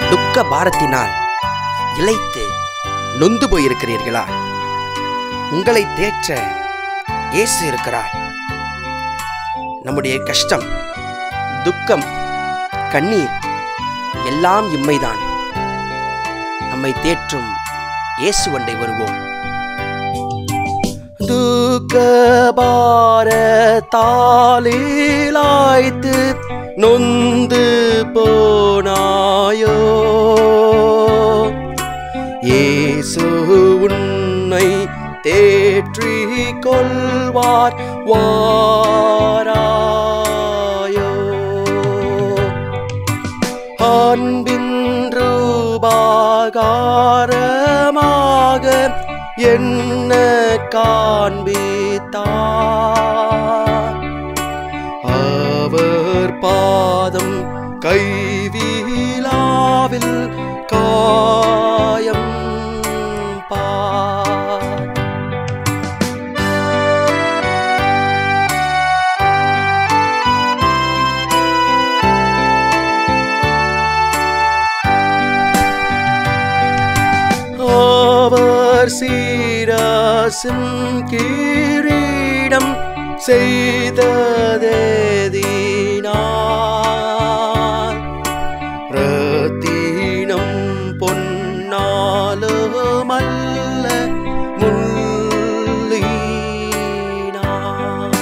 துக்க பாரத்தினால் இளைத்து நொந்து போயிருக்கிறீர்களா உங்களை தேற்ற இயேசு இருக்கிறார் நம்முடைய கஷ்டம் துக்கம் கண்ணீர் எல்லாம் இம்மைதான் நம்மை தேற்றும் இயேசுவண்டை வருவோம் துக்க பாரத்தாலிலாய்த்து நொந்து போனாயோ இயேசு உன்னை தேற்றிக் கொள்வார் வாராயோ அன்பின் ரூபாகாரமாக என்ன காண்பித்தார் அவர் பாதம் கைவிலாவில் காயம் பார் அவர் சீராசும் கிரீடம் செய்ததேதினார் ரத்தினம் பொன்னாலுமல்ல முள்ளீனார்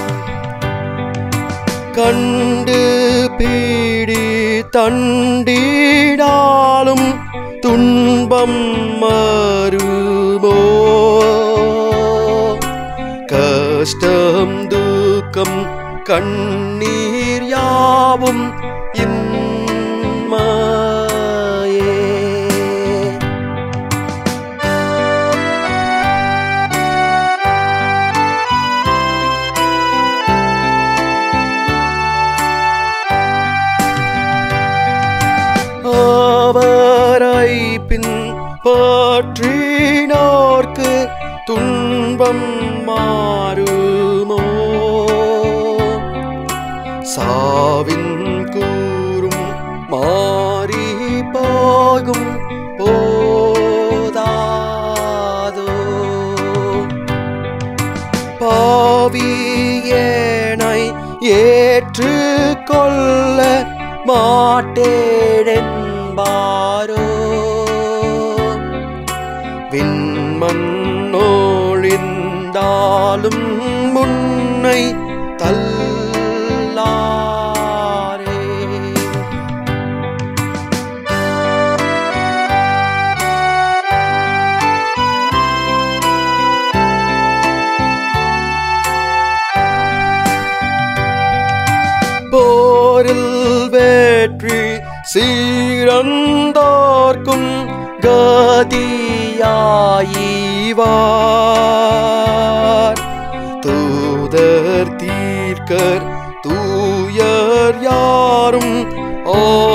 கண்டு பீடி தண்டிடாலும் துன்பம் மறுமோ கஷ்டம் துக்கம் கண்ணீர் யாவும் இன்மையே அவரை பின் பற்றினோர்க்கு துன்பம் மாறுமோ சாவின் கூறும் மாறி போகும் போதாதோ பாவியேனை ஏற்றுக்கொள்ள மாட்டேடென்பாரோ விண்மண்ணோழிந்தாலும் முன்னை தள்ளாரே போரில் வெற்றி சீரந்தோர்க்கும் கதியாயிவார் தூதர் தீர்க்கர் தூயர் யாரும் ஓ